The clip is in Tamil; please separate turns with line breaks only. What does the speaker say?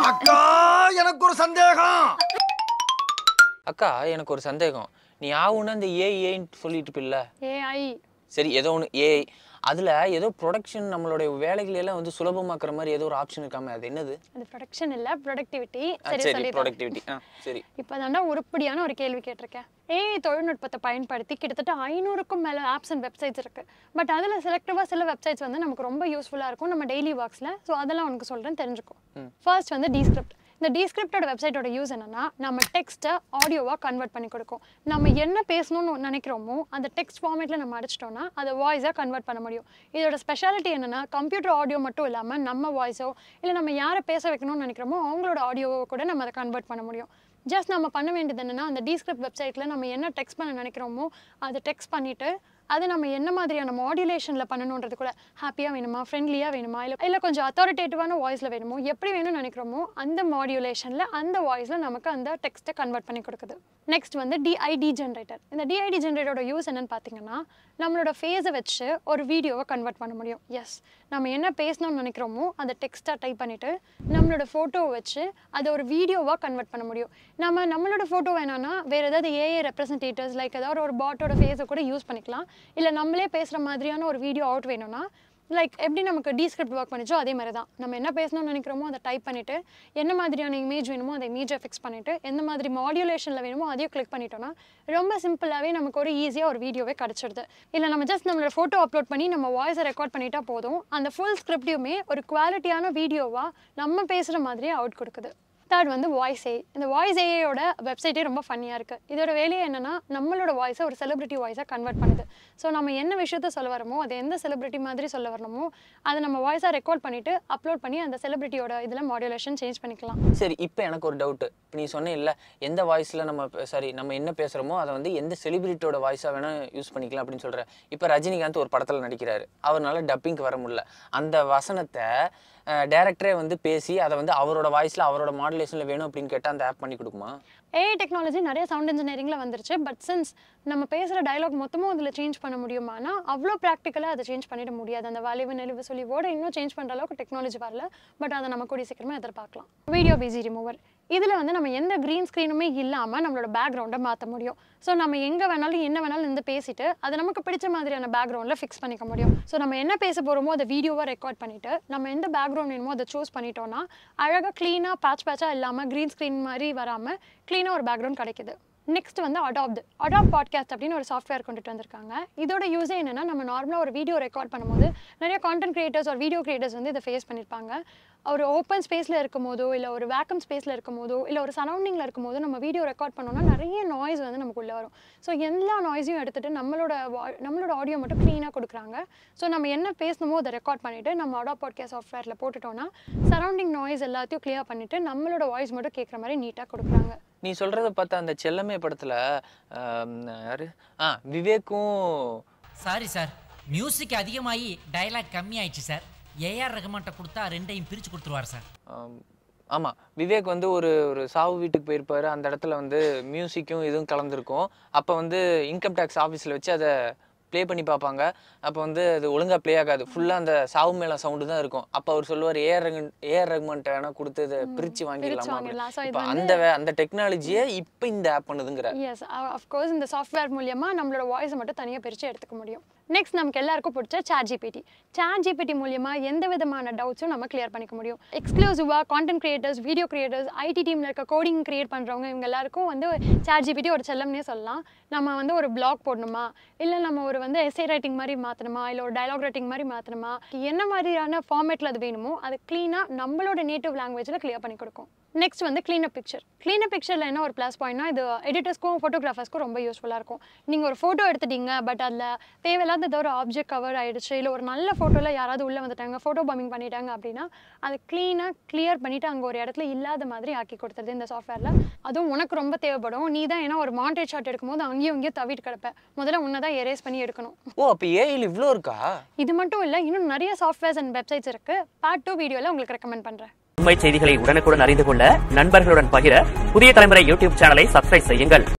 அக்கா எனக்கு ஒரு சந்தேகம்
அக்கா எனக்கு ஒரு சந்தேகம் நீ ஆகுன்னா இந்த ஏஐன்னு சொல்லிட்டு இருப்பில்ல
ஏஐ
சரி ஏதோ ஒன்று ஏஐ அதில் ஏதோ ப்ரொடக்ஷன் நம்மளுடைய வேலைகளை எல்லாம் வந்து சுலபமாக்குற மாதிரி ஏதோ ஒரு ஆப்ஷன் இருக்காமே அது என்னது
அது ப்ரொடக்ஷன் இல்ல ப்ரொடக்டிவிட்டி
ஆ,
சரி
சரி
சொல்லி
ப்ரொடக்டிவிட்டி ஆ சரி
இப்போ உருப்படியான ஒரு கேள்வி கேட்டிருக்கேன் ஏஐ தொழில்நுட்பத்தை பயன்படுத்தி கிட்டத்தட்ட ஐநூறுக்கும் மேலே ஆப்ஸ் அண்ட் வெப்சைட்ஸ் இருக்கு பட் அதில் செலக்டிவாக சில வெப்சைட்ஸ் வந்து நமக்கு ரொம்ப யூஸ்ஃபுல்லாக இருக்கும் நம்ம டெய்லி ஒர்க்ஸில் ஸோ அதெல்லாம் உனக்கு சொல்கிறேன் தெரிஞ்சுக்கும் ஃபர்ஸ்ட் வந்து டிஸ்கிரிப்ட் இந்த டிஸ்கிரிப்டோட வெப்சைட்டோட யூஸ் என்னன்னா நம்ம டெக்ஸ்ட்டை ஆடியோவாக கன்வெர்ட் பண்ணி கொடுக்கும் நம்ம என்ன பேசணும்னு நினைக்கிறோமோ அந்த டெக்ஸ்ட் ஃபார்மேட்டில் நம்ம அடிச்சிட்டோம்னா அதை வாய்ஸாக கன்வெர்ட் பண்ண முடியும் இதோட ஸ்பெஷாலிட்டி என்னன்னா கம்ப்யூட்டர் ஆடியோ மட்டும் இல்லாமல் நம்ம வாய்ஸோ இல்லை நம்ம யாரை பேச வைக்கணும்னு நினைக்கிறோமோ அவங்களோட ஆடியோவோ கூட நம்ம அதை கன்வெர்ட் பண்ண முடியும் ஜஸ்ட் நம்ம பண்ண வேண்டியது என்னன்னா அந்த டிஸ்கிரிப்ட் வெப்சைட்டில் நம்ம என்ன டெக்ஸ்ட் பண்ண நினைக்கிறோமோ அதை டெக்ஸ்ட் பண்ணிவிட்டு அது நம்ம என்ன மாதிரியான மாடுலேஷனில் பண்ணணுன்றது கூட ஹாப்பியாக வேணுமா ஃப்ரெண்ட்லியாக வேணுமா இல்லை இல்லை கொஞ்சம் அத்தாரிட்டேட்டிவான வாய்ஸில் வேணுமோ எப்படி வேணும்னு நினைக்கிறோமோ அந்த மாடுலேஷனில் அந்த வாய்ஸில் நமக்கு அந்த டெக்ஸ்ட்டை கன்வெர்ட் பண்ணி கொடுக்குது நெக்ஸ்ட் வந்து டிஐடி ஜென்ரேட்டர் இந்த டிஐடி ஜென்ரேட்டரோட யூஸ் என்னன்னு பார்த்தீங்கன்னா நம்மளோட ஃபேஸை வச்சு ஒரு வீடியோவை கன்வெர்ட் பண்ண முடியும் எஸ் நம்ம என்ன பேசணும்னு நினைக்கிறோமோ அதை டெக்ஸ்ட்டாக டைப் பண்ணிவிட்டு நம்மளோட ஃபோட்டோவை வச்சு அதை ஒரு வீடியோவாக கன்வெர்ட் பண்ண முடியும் நம்ம நம்மளோட ஃபோட்டோ வேணாம்னா வேறு ஏதாவது ஏஏ ரெப்ரசன்டேட்டிவ்ஸ் லைக் ஏதாவது ஒரு பாட்டோட ஃபேஸை கூட யூஸ் பண்ணிக்கலாம் இல்லை நம்மளே பேசுகிற மாதிரியான ஒரு வீடியோ அவுட் வேணும்னா லைக் எப்படி நமக்கு டிஸ்கிரிப்ட் ஒர்க் பண்ணிச்சோ அதே மாதிரி தான் நம்ம என்ன பேசணும்னு நினைக்கிறோமோ அதை டைப் பண்ணிவிட்டு என்ன மாதிரியான இமேஜ் வேணுமோ அந்த இமேஜை ஃபிக்ஸ் பண்ணிவிட்டு எந்த மாதிரி மாடுலேஷனில் வேணுமோ அதையும் கிளிக் பண்ணிட்டோம்னா ரொம்ப சிம்பிளாகவே நமக்கு ஒரு ஈஸியாக ஒரு வீடியோவே கிடச்சிடுது இல்லை நம்ம ஜஸ்ட் நம்மளோட ஃபோட்டோ அப்லோட் பண்ணி நம்ம வாய்ஸை ரெக்கார்ட் பண்ணிட்டா போதும் அந்த ஃபுல் ஸ்கிரிப்டையுமே ஒரு குவாலிட்டியான வீடியோவாக நம்ம பேசுகிற மாதிரியே அவுட் கொடுக்குது தேர்ட் வந்து வாய்ஸ் ஏ இந்த வாய்ஸ் ஏயோட வெப்சைட்டே ரொம்ப ஃபன்னியாக இருக்குது இதோட வேலையே என்னன்னா நம்மளோட வாய்ஸை ஒரு செலிபிரிட்டி வாய்ஸாக கன்வெர்ட் பண்ணுது ஸோ நம்ம என்ன விஷயத்த சொல்ல வரமோ அது எந்த செலிபிரிட்டி மாதிரி சொல்ல வரணுமோ அதை நம்ம வாய்ஸாக ரெக்கார்ட் பண்ணிவிட்டு அப்லோட் பண்ணி அந்த செலிபிரிட்டியோட இதில் மாடுலேஷன் சேஞ்ச் பண்ணிக்கலாம்
சரி இப்போ எனக்கு ஒரு டவுட்டு இப்போ நீ சொன்ன இல்லை எந்த வாய்ஸில் நம்ம சாரி நம்ம என்ன பேசுகிறோமோ அதை வந்து எந்த செலிபிரிட்டியோட வாய்ஸாக வேணால் யூஸ் பண்ணிக்கலாம் அப்படின்னு சொல்கிற இப்போ ரஜினிகாந்த் ஒரு படத்தில் நடிக்கிறாரு அவர்னால டப்பிங்க்கு வர முடியல அந்த வசனத்தை டேரக்டரே வந்து பேசி அதை வந்து அவரோட வாய்ஸில் அவரோட மாடுலேஷனில் வேணும் அப்படின்னு கேட்டால் அந்த ஆப் பண்ணி கொடுக்குமா
ஏஐ டெக்னாலஜி நிறைய சவுண்ட் இன்ஜினியரிங்கில் வந்துருச்சு பட் சின்ஸ் நம்ம பேசுகிற டயலாக் மொத்தமும் அதில் சேஞ்ச் பண்ண முடியுமானா அவ்வளோ ப்ராக்டிக்கலாக அதை சேஞ்ச் பண்ணிட முடியாது அந்த வலிவு நெளிவு சொல்லிவோட இன்னும் சேஞ்ச் பண்ணுற அளவுக்கு டெக்னாலஜி வரல பட் அதை நம்ம கூடிய சீக்கிரமாக எதிர்பார்க்கலாம் வீடியோ பிசி ரிமூவர் இதில் வந்து நம்ம எந்த க்ரீன் ஸ்க்ரீனுமே இல்லாமல் நம்மளோட பேக்ரவுண்டை மாற்ற முடியும் ஸோ நம்ம எங்கே வேணாலும் என்ன வேணாலும் இருந்து பேசிட்டு அதை நமக்கு பிடிச்ச மாதிரியான பேக்ரவுண்டில் ஃபிக்ஸ் பண்ணிக்க முடியும் ஸோ நம்ம என்ன பேச போகிறோமோ அதை வீடியோவாக ரெக்கார்ட் பண்ணிவிட்டு நம்ம எந்த பேக்ரவுண்ட் வேணுமோ அதை சூஸ் பண்ணிட்டோம்னா அழகாக க்ளீனாக பேட்ச் பேட்சாக இல்லாமல் க்ரீன் ஸ்க்ரீன் மாதிரி வராமல் க்ளீனாக ஒரு பேக்ரவுண்ட் கிடைக்குது நெக்ஸ்ட் வந்து அடாப்ட் அடாப் பாட்காஸ்ட் அப்படின்னு ஒரு சாஃப்ட்வேர் கொண்டுட்டு வந்திருக்காங்க இதோட யூஸே என்னன்னா நம்ம நார்மலாக ஒரு வீடியோ ரெக்கார்ட் பண்ணும்போது நிறைய கான்டென்ட் கிரியேட்டர்ஸ் ஒரு வீடியோ கிரியேட்டர்ஸ் வந்து இதை ஃபேஸ் பண்ணியிருப்பாங்க ஒரு ஓப்பன் ஸ்பேஸில் இருக்கும் போதோ இல்லை ஒரு வேக்கம் ஸ்பேஸில் இருக்கும் போதோ இல்லை ஒரு சரௌண்டிங்கில் இருக்கும் போதோ நம்ம வீடியோ ரெக்கார்ட் பண்ணோம்னா நிறைய நாய்ஸ் வந்து நமக்குள்ளே வரும் ஸோ எல்லா நாய்ஸையும் எடுத்துகிட்டு நம்மளோட wa- நம்மளோட ஆடியோ மட்டும் க்ளீனாக கொடுக்குறாங்க ஸோ நம்ம என்ன பேசணுமோ அதை ரெக்கார்ட் பண்ணிவிட்டு நம்ம அடாப் பாட்காஸ்ட் சாஃப்ட்வேரில் போட்டுட்டோம்னா சரௌண்டிங் நாய்ஸ் எல்லாத்தையும் கிளியர் பண்ணிவிட்டு நம்மளோட வாய்ஸ் மட்டும் கேட்குற மாதிரி நீட்டாக கொடுக்குறாங்க
நீ சொல்கிறத பார்த்தா அந்த செல்லமே படத்தில் யாரு ஆ விவேக்கும்
சாரி சார் மியூசிக் அதிகமாகி டயலாக் கம்மியாயிடுச்சு சார் ஏஆர் ரஹ்மான்ட்ட கொடுத்தா ரெண்டையும் பிரித்து கொடுத்துருவார் சார்
ஆம், ஆமா விவேக் வந்து ஒரு ஒரு சாவு வீட்டுக்கு போயிருப்பாரு அந்த இடத்துல வந்து மியூசிக்கும் இதுவும் கலந்துருக்கும் அப்போ வந்து இன்கம் டேக்ஸ் ஆஃபீஸில் வச்சு அதை ப்ளே பண்ணி பார்ப்பாங்க அப்போ வந்து அது ஒழுங்கா ப்ளே ஆகாது ஃபுல்லாக அந்த சாவு மேலே சவுண்டு தான் இருக்கும் அப்போ அவர் சொல்லுவார் ஏஆர் ரகுன் ஏஆர் ரகுமான்ட்ட வேணா கொடுத்து இதை பிரித்து வாங்கிடலாமா
வாங்கிடலாம். So இது
இப்போ அந்த வே- அந்த டெக்னாலஜியை இப்போ இந்த ஆப் பண்ணுதுங்கிற
எஸ் அஃப்கோர்ஸ் இந்த சாஃப்ட்வேர் மூலியமா நம்மளோட வாய்ஸை மட்டும் தனியாக பிரித்து எடுத்துக்க முடியும் நெக்ஸ்ட் நமக்கு எல்லாருக்கும் பிடிச்ச சாட் ஜிபிடி சாட் ஜிபிடி மூலியமா எந்த விதமான டவுட்ஸும் நம்ம கிளியர் பண்ணிக்க முடியும் எக்ஸ்க்ளூசிவாக content creators video creators IT டீமில் இருக்க கோடிங் கிரியேட் பண்ணுறவங்க இவங்க எல்லாருக்கும் வந்து சாட் ஜிபிடி ஒரு செல்லம்னே சொல்லலாம் நம்ம வந்து ஒரு பிளாக் போடணுமா இல்லை நம்ம ஒரு வந்து எஸ்ஏ ரைட்டிங் மாதிரி மாற்றணுமா இல்லை ஒரு டயலாக் ரைட்டிங் மாதிரி மாற்றணுமா என்ன மாதிரியான ஃபார்மேட்டில் அது வேணுமோ அது க்ளீனாக நம்மளோட நேட்டிவ் லாங்குவேஜில் கிளியர் பண்ணி கொடுக்கும் நெக்ஸ்ட் வந்து க்ளீனப் பிக்சர் க்ளீனப் பிக்சரில் என்ன ஒரு ப்ளஸ் பாயிண்ட்னா இது எடிட்டர்ஸ்க்கும் ஃபோட்டோகிராஃபர்ஸ்க்கும் ரொம்ப யூஸ்ஃபுல்லாக இருக்கும் நீங்கள் ஒரு ஃபோட்டோ எடுத்துட்டீங்க பட் அதில் தேவையில்லாத ஏதோ ஒரு ஆப்ஜெக்ட் கவர் ஆயிடுச்சு இல்லை ஒரு நல்ல ஃபோட்டோவில் யாராவது உள்ளே வந்துட்டாங்க ஃபோட்டோ பாம்பிங் பண்ணிட்டாங்க அப்படின்னா அதை க்ளீனாக கிளியர் பண்ணிவிட்டு அங்கே ஒரு இடத்துல இல்லாத மாதிரி ஆக்கி கொடுத்துருது இந்த சாஃப்ட்வேரில் அதுவும் உனக்கு ரொம்ப தேவைப்படும் நீ தான் ஏன்னா ஒரு மாண்டேஜ் ஷாட் எடுக்கும்போது அங்கேயும் இங்கேயும் தவிட்டு கிடப்ப முதல்ல உன்னை தான் எரேஸ் பண்ணி எடுக்கணும்
ஓ அப்போ ஏஐல இவ்வளோ இருக்கா
இது மட்டும் இல்லை இன்னும் நிறைய சாஃப்ட்வேர்ஸ் அண்ட் வெப்சைட்ஸ் இருக்குது பார்ட் டூ வீடியோவில் உங்களுக்கு ரெக்கமெண்ட் பண்ணுறேன்
உண்மை செய்திகளை உடனுக்குடன் அறிந்து கொள்ள நண்பர்களுடன் பகிர புதிய தலைமுறை யூடியூப் சேனலை சப்ஸ்கிரைப் செய்யுங்கள்